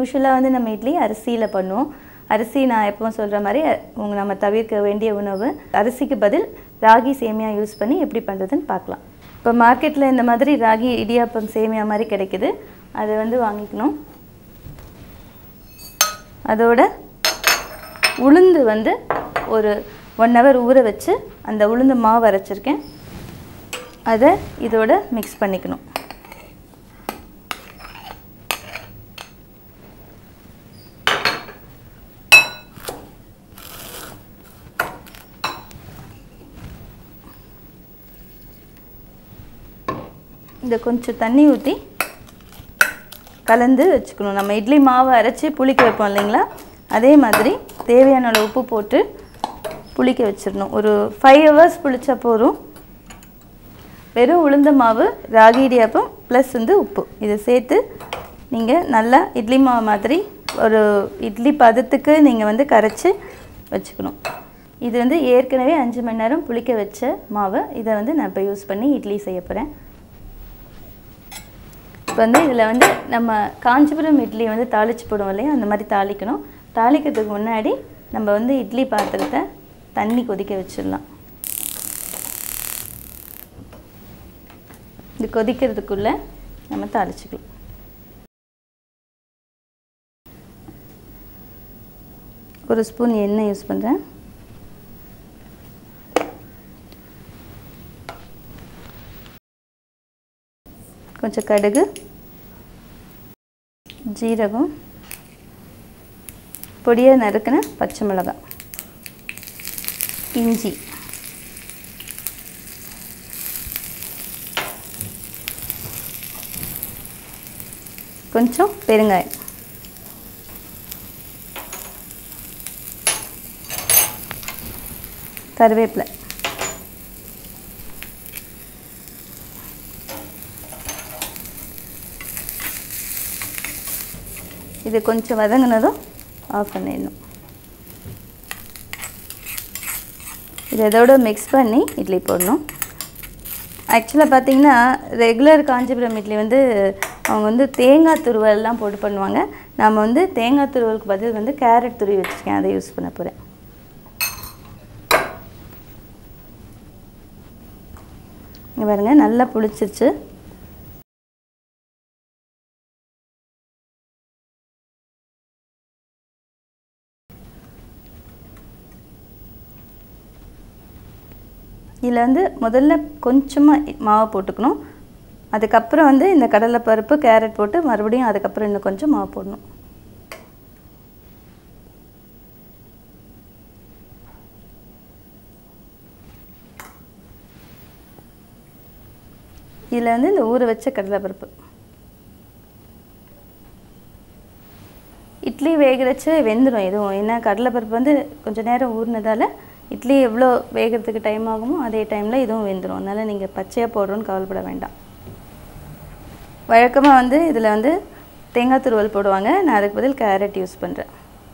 யூஸ்வலாக வந்து நம்ம இட்லி அரிசியில் பண்ணுவோம் அரிசி நான் எப்பவும் சொல்கிற மாதிரி உங்க நம்ம தவிர்க்க வேண்டிய உணவு அரிசிக்கு பதில் ராகி சேமியா யூஸ் பண்ணி எப்படி பண்ணுறதுன்னு பார்க்கலாம் இப்போ மார்க்கெட்டில் இந்த மாதிரி ராகி இடியாப்பம் சேமியா மாதிரி கிடைக்குது அதை வந்து வாங்கிக்கணும் அதோட உளுந்து வந்து ஒரு ஒன் ஹவர் ஊற வச்சு அந்த உளுந்து மாவு அரைச்சிருக்கேன் அதை இதோட மிக்ஸ் பண்ணிக்கணும் இந்த கொஞ்சம் தண்ணி ஊற்றி கலந்து வச்சுக்கணும் நம்ம இட்லி மாவு அரைச்சி புளிக்க வைப்போம் இல்லைங்களா அதே மாதிரி தேவையான அளவு உப்பு போட்டு புளிக்க வச்சிடணும் ஒரு ஃபைவ் ஹவர்ஸ் புளிச்சா போதும் வெறும் உளுந்த மாவு ராகி இடியாப்பம் ப்ளஸ் வந்து உப்பு இதை சேர்த்து நீங்கள் நல்லா இட்லி மாவு மாதிரி ஒரு இட்லி பதத்துக்கு நீங்கள் வந்து கரைச்சி வச்சுக்கணும் இது வந்து ஏற்கனவே அஞ்சு மணி நேரம் புளிக்க வச்ச மாவு இதை வந்து நான் இப்போ யூஸ் பண்ணி இட்லி செய்ய போகிறேன் இப்போ வந்து இதில் வந்து நம்ம காஞ்சிபுரம் இட்லி வந்து தாளிச்சு போடுவோம் இல்லையா அந்த மாதிரி தாளிக்கணும் தாளிக்கிறதுக்கு முன்னாடி நம்ம வந்து இட்லி பாத்திரத்தை தண்ணி கொதிக்க வச்சிடலாம் இது கொதிக்கிறதுக்குள்ளே நம்ம தாளிச்சுக்கலாம் ஒரு ஸ்பூன் எண்ணெய் யூஸ் பண்ணுறேன் கொஞ்சம் கடுகு ஜீரகம் பொடியாக நறுக்கின பச்சை மிளகாய் இஞ்சி கொஞ்சம் பெருங்காயம் கருவேப்பிலை இது கொஞ்சம் வதங்கினதும் ஆஃப் பண்ணிடணும் இது இதோட மிக்ஸ் பண்ணி இட்லி போடணும் ஆக்சுவலாக பார்த்தீங்கன்னா ரெகுலர் காஞ்சிபுரம் இட்லி வந்து அவங்க வந்து தேங்காய் துருவல்லாம் போட்டு பண்ணுவாங்க நம்ம வந்து தேங்காய் துருவலுக்கு பதில் வந்து கேரட் துருவி வச்சுருக்கேன் அதை யூஸ் பண்ண போகிறேன் இங்க பாருங்க நல்லா புளிச்சிருச்சு இதில் வந்து முதல்ல கொஞ்சமாக மாவு போட்டுக்கணும் அதுக்கப்புறம் வந்து இந்த கடலைப்பருப்பு கேரட் போட்டு மறுபடியும் அதுக்கப்புறம் இன்னும் கொஞ்சம் மாவு போடணும் இதில் வந்து இந்த ஊற வச்ச கடலைப்பருப்பு இட்லி வேகிறச்சு வெந்துடும் எதுவும் ஏன்னா கடலைப்பருப்பு வந்து கொஞ்சம் நேரம் ஊறினதால இட்லி எவ்வளோ வேகிறதுக்கு டைம் ஆகுமோ அதே டைமில் இதுவும் வெந்துடும் அதனால் நீங்கள் பச்சையாக போடுறோன்னு கவலைப்பட வேண்டாம் வழக்கமாக வந்து இதில் வந்து தேங்காய் துருவல் போடுவாங்க நான் அதுக்கு பதில் கேரட் யூஸ் பண்ணுறேன்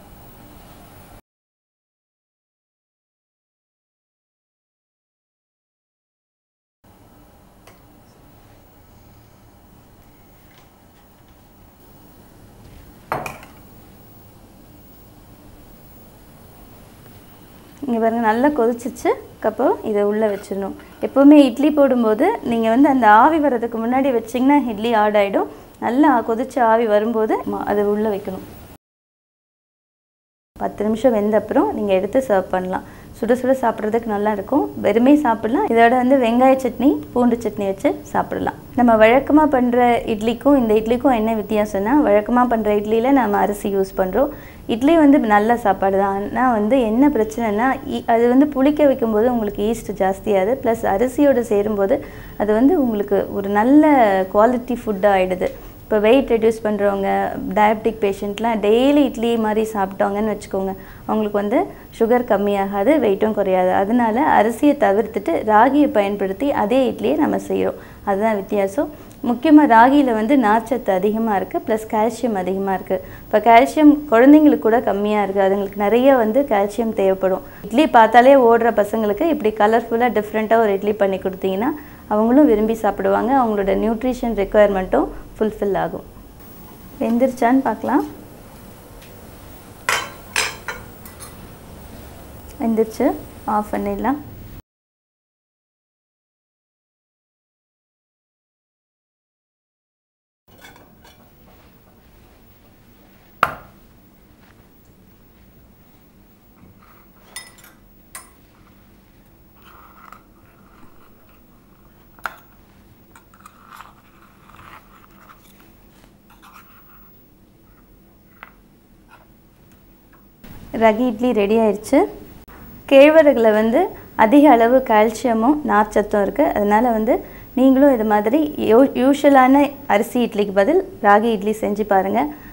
இங்கே பாருங்கள் நல்லா கொதிச்சிச்சு அப்புறம் இதை உள்ளே வச்சிடணும் எப்போவுமே இட்லி போடும்போது நீங்கள் வந்து அந்த ஆவி வர்றதுக்கு முன்னாடி வச்சிங்கன்னா இட்லி ஆட் ஆகிடும் நல்லா கொதிச்ச ஆவி வரும்போது ம- அதை உள்ளே வைக்கணும் பத்து நிமிஷம் வெந்த அப்புறம் நீங்கள் எடுத்து சர்வ் பண்ணலாம் சுட சுட சாப்பிட்றதுக்கு நல்லா இருக்கும் வெறுமே சாப்பிடலாம் இதோட வந்து வெங்காய சட்னி பூண்டு சட்னி வச்சு சாப்பிடலாம் நம்ம வழக்கமாக பண்ணுற இட்லிக்கும் இந்த இட்லிக்கும் என்ன வித்தியாசம்னா வழக்கமாக பண்ணுற இட்லியில் நம்ம அரிசி யூஸ் பண்ணுறோம் இட்லி வந்து நல்ல சாப்பாடு தான் ஆனால் வந்து என்ன பிரச்சனைனா இ- அது வந்து புளிக்க வைக்கும்போது உங்களுக்கு ஈஸ்ட் ஜாஸ்தியாகுது ப்ளஸ் அரிசியோடு சேரும்போது அது வந்து உங்களுக்கு ஒரு நல்ல குவாலிட்டி ஃபுட்டாக ஆகிடுது இப்போ வெயிட் ரெடியூஸ் பண்ணுறவங்க டயபெட்டிக் பேஷண்ட்லாம் டெய்லி இட்லி மாதிரி சாப்பிட்டாங்கன்னு வச்சுக்கோங்க அவங்களுக்கு வந்து சுகர் கம்மியாகாது வெயிட்டும் குறையாது அதனால அரிசியை தவிர்த்துட்டு ராகியை பயன்படுத்தி அதே இட்லியை நம்ம செய்கிறோம் அதுதான் வித்தியாசம் முக்கியமாக ராகியில் வந்து நார்ச்சத்து அதிகமாக இருக்குது ப்ளஸ் கால்சியம் அதிகமாக இருக்குது இப்போ கால்சியம் குழந்தைங்களுக்கு கூட கம்மியாக இருக்குது அதுங்களுக்கு நிறைய வந்து கால்சியம் தேவைப்படும் இட்லி பார்த்தாலே ஓடுற பசங்களுக்கு இப்படி கலர்ஃபுல்லாக டிஃப்ரெண்ட்டாக ஒரு இட்லி பண்ணி கொடுத்தீங்கன்னா அவங்களும் விரும்பி சாப்பிடுவாங்க அவங்களோட நியூட்ரிஷன் ரெக்குயர்மெண்ட்டும் ஃபுல்ஃபில் ஆகும் வெந்துருச்சான்னு பார்க்கலாம் வெந்துருச்சு ஆஃப் பண்ணிடலாம் ரகி இட்லி ரெடி ஆயிடுச்சு கேழ்வரகுல வந்து அதிக அளவு கால்சியமும் நார்ச்சத்தும் இருக்குது அதனால் வந்து நீங்களும் இது மாதிரி யூ யூஷுவலான அரிசி இட்லிக்கு பதில் ராகி இட்லி செஞ்சு பாருங்கள்